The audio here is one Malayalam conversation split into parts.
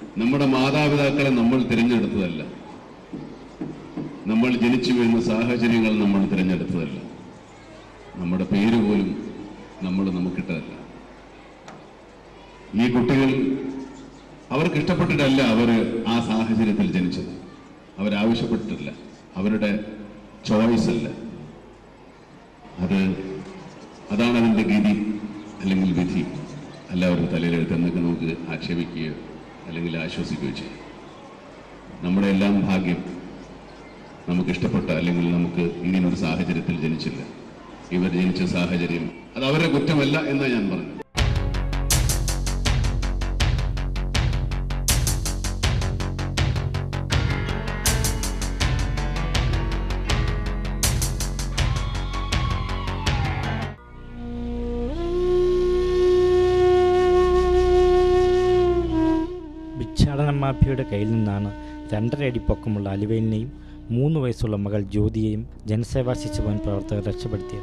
നമ്മുടെ മാതാപിതാക്കളെ നമ്മൾ തിരഞ്ഞെടുത്തതല്ല നമ്മൾ ജനിച്ചു വീഴുന്ന സാഹചര്യങ്ങൾ നമ്മൾ തിരഞ്ഞെടുത്തതല്ല നമ്മുടെ പേര് പോലും നമ്മൾ നമുക്കിട്ടതല്ല ഈ കുട്ടികൾ അവർക്ക് ഇഷ്ടപ്പെട്ടിട്ടല്ല അവർ ആ സാഹചര്യത്തിൽ ജനിച്ചത് അവരാവശ്യപ്പെട്ടിട്ടില്ല അവരുടെ ചോയ്സ് അല്ല അത് അതാണ് അതിൻ്റെ ഗതി അല്ലെങ്കിൽ വിധി അല്ല അവരുടെ തലയിലെഴുത്ത് എന്നൊക്കെ നമുക്ക് ആക്ഷേപിക്കുകയോ അല്ലെങ്കിൽ ആശ്വസിക്കുകയോ ചെയ്യും നമ്മുടെ എല്ലാം ഭാഗ്യം നമുക്ക് ഇഷ്ടപ്പെട്ട അല്ലെങ്കിൽ നമുക്ക് ഇങ്ങനൊരു സാഹചര്യത്തിൽ ജനിച്ചില്ല ഇവർ ജനിച്ച സാഹചര്യം അത് അവരുടെ കുറ്റമല്ല എന്നാണ് ഞാൻ പറഞ്ഞത് ഭിക്ഷാടന മാഫിയയുടെ കയ്യിൽ നിന്നാണ് രണ്ടര അടി പൊക്കമുള്ള അലിവേലിനെയും മൂന്ന് വയസ്സുള്ള മകൾ ജ്യോതിയെയും ജനസേവാ ശിശുഭവൻ പ്രവർത്തകർ രക്ഷപ്പെടുത്തിയത്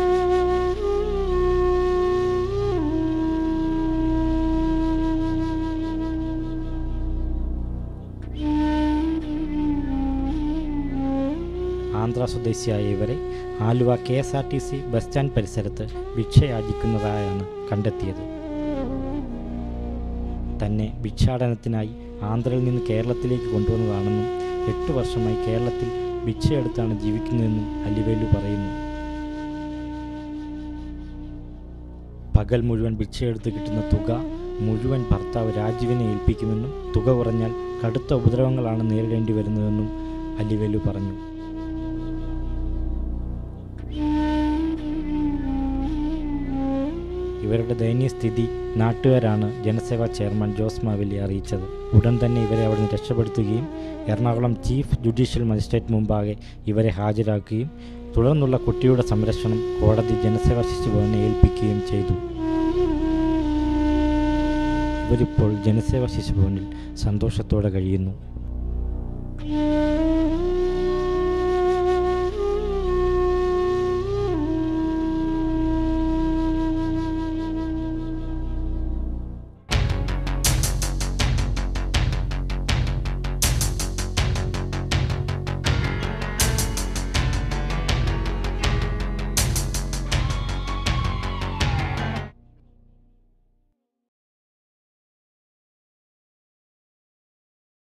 ആന്ധ്ര സ്വദേശിയായ ഇവരെ Aluva K S R T C bus stand പരിസരത്ത് ഭിക്ഷയാചിക്കുന്നതായാണ് കണ്ടെത്തിയത് തന്നെ ഭിക്ഷാടനത്തിനായി ആന്ധ്രയിൽ നിന്ന് കേരളത്തിലേക്ക് കൊണ്ടുവന്നതാണെന്നും എട്ട് വർഷമായി കേരളത്തിൽ ഭിക്ഷയെടുത്താണ് ജീവിക്കുന്നതെന്നും അലിവേലു പറയുന്നു പകൽ മുഴുവൻ ഭിക്ഷയെടുത്ത് കിട്ടുന്ന തുക മുഴുവൻ ഭർത്താവ് രാജീവിനെ ഏൽപ്പിക്കുമെന്നും തുക കുറഞ്ഞാൽ കടുത്ത ഉപദ്രവങ്ങളാണ് നേരിടേണ്ടി വരുന്നതെന്നും അലിവേലു പറഞ്ഞു ഇവരുടെ ദയനീയ സ്ഥിതി നാട്ടുകാരാണ് ജനസേവാ ചെയർമാൻ ജോസ് മാവേലി അറിയിച്ചത് ഉടൻ തന്നെ ഇവരെ അവിടെ നിന്ന് രക്ഷപ്പെടുത്തുകയും എറണാകുളം ചീഫ് ജുഡീഷ്യൽ മജിസ്ട്രേറ്റ് മുമ്പാകെ ഇവരെ ഹാജരാക്കുകയും തുടർന്നുള്ള കുട്ടിയുടെ സംരക്ഷണം കോടതി ജനസേവാ ശിശുഭവനെ ഏൽപ്പിക്കുകയും ചെയ്തു ഇവരിപ്പോൾ ജനസേവാ ശിശുഭവനിൽ സന്തോഷത്തോടെ കഴിയുന്നു